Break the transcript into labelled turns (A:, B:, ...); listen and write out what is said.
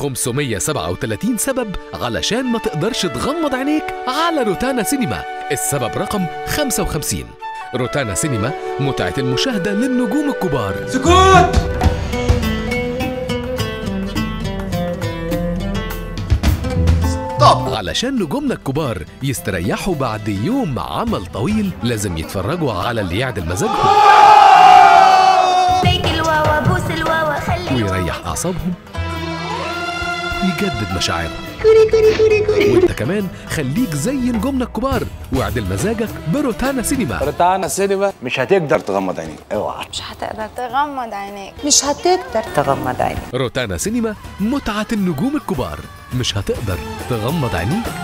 A: 537 سبب علشان ما تقدرش تغمض عينيك على روتانا سينما السبب رقم 55 روتانا سينما متعة المشاهدة للنجوم الكبار
B: سكوت
A: طب علشان نجومنا الكبار يستريحوا بعد يوم عمل طويل لازم يتفرجوا على اللي يعدل مزاجهم
C: ليك الواوا بوس الواوا خلي
A: ويريح أعصابهم يجدد مشاعرهم وانت كمان خليك زي نجومنا الكبار واعدل مزاجك بروتانا سينما
B: روتانا سينما مش هتقدر تغمض عينيك اوعى
D: مش هتقدر تغمض عينيك
E: مش هتقدر تغمض عينك
A: روتانا سينما متعة النجوم الكبار مش هتقدر تغمض عينيك